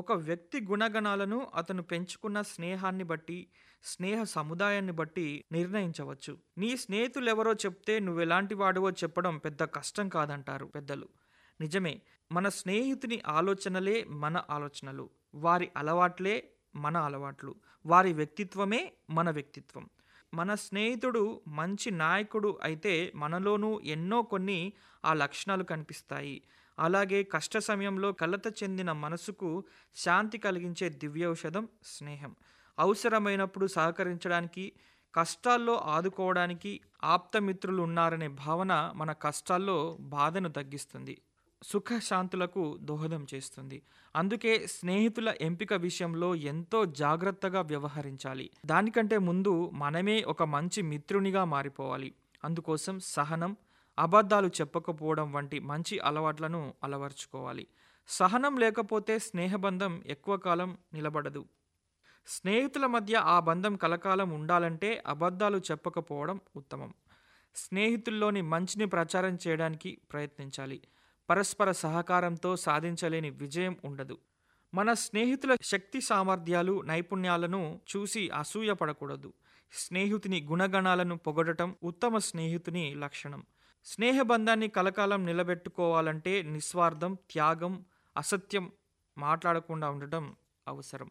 ఒక వ్యక్తి గుణగణాలను అతను పెంచుకున్న స్నేహాన్ని బట్టి స్నేహ సముదాయాన్ని బట్టి నిర్ణయించవచ్చు నీ స్నేహితులెవరో చెప్తే నువ్వెలాంటి వాడివో చెప్పడం పెద్ద కష్టం కాదంటారు పెద్దలు నిజమే మన స్నేహితుని ఆలోచనలే మన ఆలోచనలు వారి అలవాట్లే మన అలవాట్లు వారి వ్యక్తిత్వమే మన వ్యక్తిత్వం మన స్నేహితుడు మంచి నాయకుడు అయితే మనలోనూ ఎన్నో కొన్ని ఆ లక్షణాలు కనిపిస్తాయి అలాగే కష్ట సమయంలో కలత చెందిన మనసుకు శాంతి కలిగించే దివ్యౌషధం స్నేహం అవసరమైనప్పుడు సహకరించడానికి కష్టాల్లో ఆదుకోవడానికి ఆప్తమిత్రులు ఉన్నారనే భావన మన కష్టాల్లో బాధను తగ్గిస్తుంది సుఖశాంతులకు దోహదం చేస్తుంది అందుకే స్నేహితుల ఎంపిక విషయంలో ఎంతో జాగ్రత్తగా వ్యవహరించాలి దానికంటే ముందు మనమే ఒక మంచి మిత్రునిగా మారిపోవాలి అందుకోసం సహనం అబద్ధాలు చెప్పకపోవడం వంటి మంచి అలవాట్లను అలవర్చుకోవాలి సహనం లేకపోతే స్నేహబంధం ఎక్కువ కాలం నిలబడదు స్నేహితుల మధ్య ఆ బంధం కలకాలం ఉండాలంటే అబద్ధాలు చెప్పకపోవడం ఉత్తమం స్నేహితుల్లోని మంచిని ప్రచారం చేయడానికి ప్రయత్నించాలి పరస్పర సహకారంతో సాధించలేని విజయం ఉండదు మన స్నేహితుల శక్తి సామర్థ్యాలు నైపుణ్యాలను చూసి అసూయపడకూడదు స్నేహితుని గుణగణాలను పొగడటం ఉత్తమ స్నేహితుని లక్షణం స్నేహబంధాన్ని కలకాలం నిలబెట్టుకోవాలంటే నిస్వార్థం త్యాగం అసత్యం మాట్లాడకుండా ఉండటం అవసరం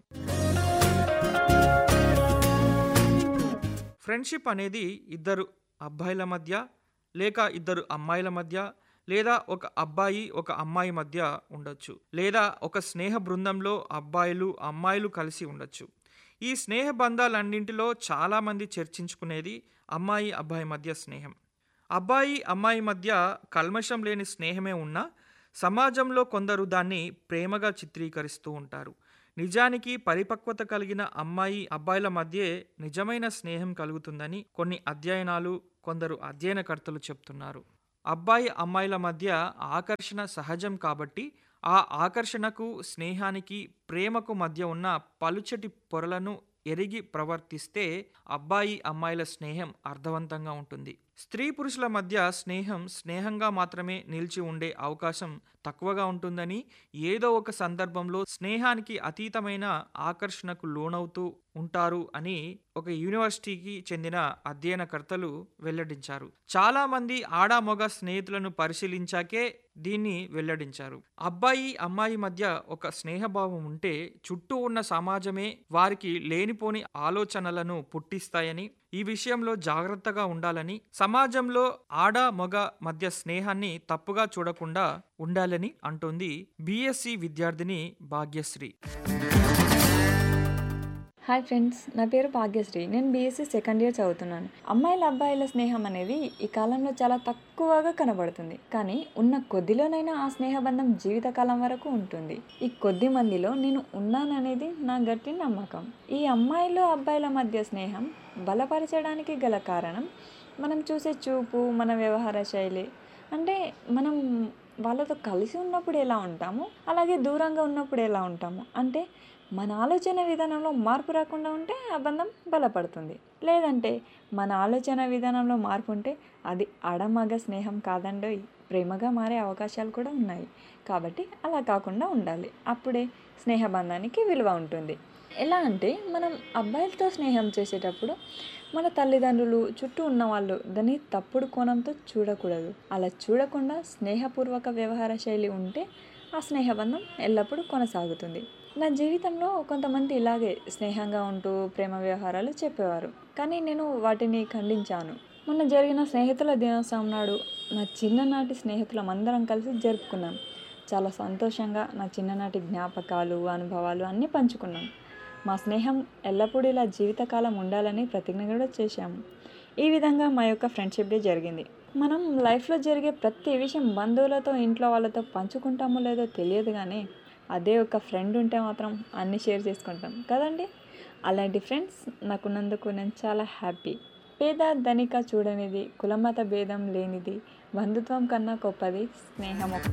ఫ్రెండ్షిప్ అనేది ఇద్దరు అబ్బాయిల మధ్య లేక ఇద్దరు అమ్మాయిల మధ్య లేదా ఒక అబ్బాయి ఒక అమ్మాయి మధ్య ఉండొచ్చు లేదా ఒక స్నేహ బృందంలో అబ్బాయిలు అమ్మాయిలు కలిసి ఉండొచ్చు ఈ స్నేహ బంధాలన్నింటిలో చాలామంది చర్చించుకునేది అమ్మాయి అబ్బాయి మధ్య స్నేహం అబ్బాయి అమ్మాయి మధ్య కల్మషం లేని స్నేహమే ఉన్నా సమాజంలో కొందరు దాన్ని ప్రేమగా చిత్రీకరిస్తూ ఉంటారు నిజానికి పరిపక్వత కలిగిన అమ్మాయి అబ్బాయిల మధ్యే నిజమైన స్నేహం కలుగుతుందని కొన్ని అధ్యయనాలు కొందరు అధ్యయనకర్తలు చెప్తున్నారు అబ్బాయి అమ్మాయిల మధ్య ఆకర్షణ సహజం కాబట్టి ఆ ఆకర్షణకు స్నేహానికి ప్రేమకు మధ్య ఉన్న పలుచటి పొరలను ఎరిగి ప్రవర్తిస్తే అబ్బాయి అమ్మాయిల స్నేహం అర్థవంతంగా ఉంటుంది స్త్రీ పురుషుల మధ్య స్నేహం స్నేహంగా మాత్రమే నిలిచి ఉండే అవకాశం తక్కువగా ఉంటుందని ఏదో ఒక సందర్భంలో స్నేహానికి అతీతమైన ఆకర్షణకు లోనవుతూ ఉంటారు అని ఒక యూనివర్సిటీకి చెందిన అధ్యయనకర్తలు వెల్లడించారు చాలా మంది ఆడా మగ స్నేహితులను పరిశీలించాకే దీన్ని వెల్లడించారు అబ్బాయి అమ్మాయి మధ్య ఒక స్నేహభావం ఉంటే చుట్టూ ఉన్న సమాజమే వారికి లేనిపోని ఆలోచనలను పుట్టిస్తాయని ఈ విషయంలో జాగ్రత్తగా ఉండాలని సమాజంలో ఆడ మగ మధ్య స్నేహాన్ని తప్పుగా చూడకుండా ఉండాలని అంటోంది బీఎస్సీ విద్యార్థిని భాగ్యశ్రీ హాయ్ ఫ్రెండ్స్ నా పేరు భాగ్యశ్రీ నేను బీఎస్సీ సెకండ్ ఇయర్ చదువుతున్నాను అమ్మాయిల అబ్బాయిల స్నేహం అనేది ఈ కాలంలో చాలా తక్కువగా కనబడుతుంది కానీ ఉన్న కొద్దిలోనైనా ఆ స్నేహబంధం జీవితకాలం వరకు ఉంటుంది ఈ కొద్ది మందిలో నేను ఉన్నాననేది నా గట్టి నమ్మకం ఈ అమ్మాయిలు అబ్బాయిల మధ్య స్నేహం బలపరచడానికి గల కారణం మనం చూసే చూపు మన వ్యవహార శైలి అంటే మనం వాళ్ళతో కలిసి ఉన్నప్పుడు ఎలా ఉంటాము అలాగే దూరంగా ఉన్నప్పుడు ఎలా ఉంటాము అంటే మన ఆలోచన విధానంలో మార్పు రాకుండా ఉంటే ఆ బంధం బలపడుతుంది లేదంటే మన ఆలోచన విధానంలో మార్పు ఉంటే అది అడమగ స్నేహం కాదండోయ్ ప్రేమగా మారే అవకాశాలు కూడా ఉన్నాయి కాబట్టి అలా కాకుండా ఉండాలి అప్పుడే స్నేహబంధానికి విలువ ఉంటుంది ఎలా అంటే మనం అబ్బాయిలతో స్నేహం చేసేటప్పుడు మన తల్లిదండ్రులు చుట్టూ ఉన్న వాళ్ళు దాన్ని తప్పుడు కోణంతో చూడకూడదు అలా చూడకుండా స్నేహపూర్వక వ్యవహార శైలి ఉంటే ఆ స్నేహబంధం ఎల్లప్పుడూ కొనసాగుతుంది నా జీవితంలో కొంతమంది ఇలాగే స్నేహంగా ఉంటూ ప్రేమ వ్యవహారాలు చెప్పేవారు కానీ నేను వాటిని ఖండించాను మొన్న జరిగిన స్నేహితుల దినోత్సవం నాడు నా చిన్ననాటి స్నేహితులం అందరం కలిసి జరుపుకున్నాం చాలా సంతోషంగా నా చిన్ననాటి జ్ఞాపకాలు అనుభవాలు అన్నీ పంచుకున్నాం మా స్నేహం ఎల్లప్పుడూ ఇలా జీవితకాలం ఉండాలని ప్రతిజ్ఞ కూడా చేశాము ఈ విధంగా మా యొక్క ఫ్రెండ్షిప్ డే జరిగింది మనం లైఫ్లో జరిగే ప్రతి విషయం బంధువులతో ఇంట్లో వాళ్ళతో పంచుకుంటామో లేదో తెలియదు కానీ అదే ఒక ఫ్రెండ్ ఉంటే మాత్రం అన్నీ షేర్ చేసుకుంటాం కదండి అలాంటి ఫ్రెండ్స్ నాకున్నందుకు నేను చాలా హ్యాపీ పేద ధనిక చూడనిది కులమత భేదం లేనిది బంధుత్వం కన్నా గొప్పది స్నేహం ఒక్క